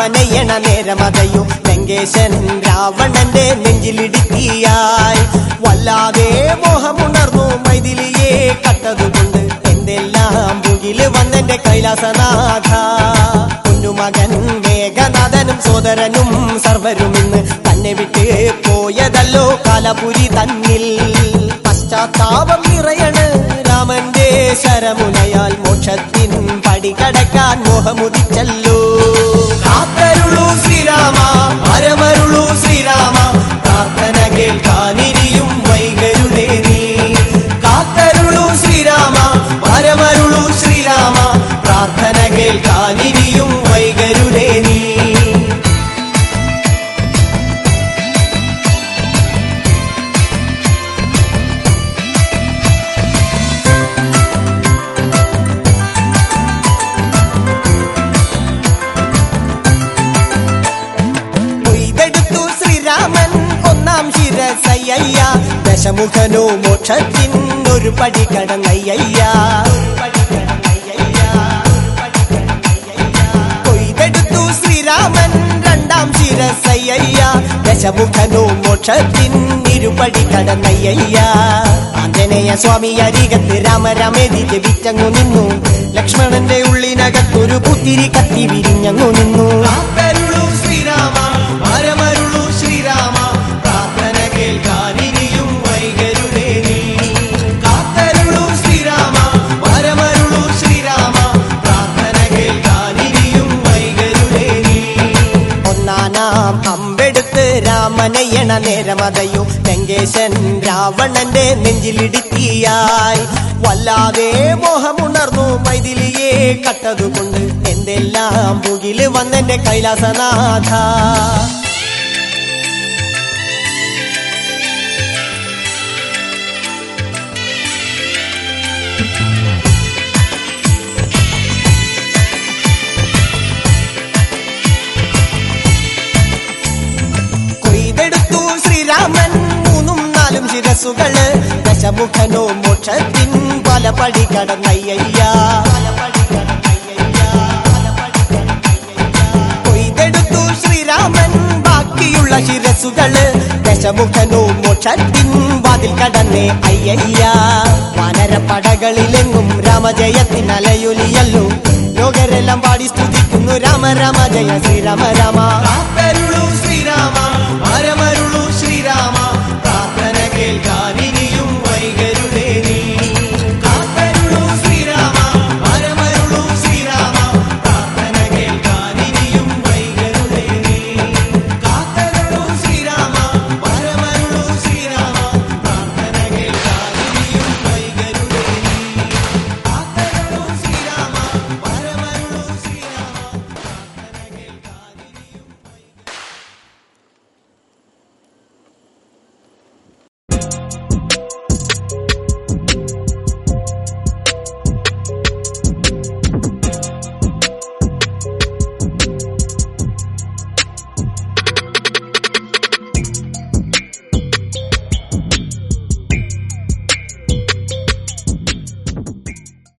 രാമനയണ നേരമതയോ ലങ്കേശൻ രാവണന്റെ നെഞ്ചിലിടുക്കിയായി വല്ലാതെ മോഹമുണർന്നു മൈഥിലിയെ കട്ടതുകൊണ്ട് എന്തെല്ലാം മുകില് വന്നെന്റെ കൈലാസനാഥ കുഞ്ഞുമകൻ മേഘനാഥനും സോദരനും സർവരും ഇന്ന് തന്നെ വിട്ട് പോയതല്ലോ കാലപുരി തന്നിൽ പശ്ചാത്താപം നിറയണ് രാമന്റെ ശരമുനയാൽ മോക്ഷത്തിൻ പടികടക്കാൻ മോഹമുദിച്ചല്ലോ കാത്തരുളൂ ശ്രീരാമ പരമരുളൂ ശ്രീരാമ പ്രാർത്ഥന കേൾക്കാനിരിയും വൈകരുതേ നീ കാത്തരുളൂ ശ്രീരാമ പരമരുളൂ ശ്രീരാമ പ്രാർത്ഥന കേൾക്കാനിരിയും വൈകരുതേ നീ കൊയ്തെടുത്തു ശ്രീരാമൻ ഒന്നാം ശിരസയ്യ ദശമുഖനോ മോക്ഷത്തിൻ ഒരു പടി കടന്നയ്യ കൊയ്തെടുത്തു ശ്രീരാമൻ രണ്ടാം ശിരസയ്യ ദശമുഖനോ മോക്ഷത്തിൻ ഇരുപടി കടന്നയ്യ ആഞ്ജനേയ സ്വാമി അരികത്ത് രാമരാമേതി ജപിച്ചങ്ങു നിന്നു ലക്ഷ്മണന്റെ ഉള്ളിനകത്തൊരു പുത്തിരി കത്തി വിരിഞ്ഞങ്ങു നിന്നു കാത്തരുളൂ ശ്രീരാമ പരമരുളൂ ശ്രീരാമ പ്രാർത്ഥന കേൾക്കാനിരിയും വൈകരുതേ നീ കാത്തരുളൂ ശ്രീരാമ പരമരുളൂ ശ്രീരാമ പ്രാർത്ഥന കേൾക്കാനിരിയും വൈകരുതേ നീ ഒന്നാനാം അമ്പെടുത്ത് രാമനയണ നേരമതയോ ലങ്കേശൻ രാവണന്റെ നെഞ്ചിലിടുക്കിയായി വല്ലാതെ മോഹമുണർന്നു മൈഥിലിയെ കട്ടതുകൊണ്ട് എന്തെല്ലാം മുകില് വന്നെന്റെ കൈലാസനാഥ കൊയ്തെടുത്തു ശ്രീരാമൻ മൂന്നും നാലും ശിരസുകള് ദശമുഖനോ മോക്ഷത്തിൻ പല പടി കടന്നയ്യ കൊയ്തെടുത്തു ശ്രീരാമൻ ബാക്കിയുള്ള ശിരസുകള് ദശമുഖനോ മോക്ഷത്തിൻ വാതിൽ കടന്നേ അയ്യയ്യ വാനരപ്പടകളിലെങ്ങും രാമജയത്തിൻ അലയൊലിയല്ലോ ലോകരെല്ലാം പാടി സ്തുതിക്കുന്നു രാമ രാമ ജയ ശ്രീരാമ രാമ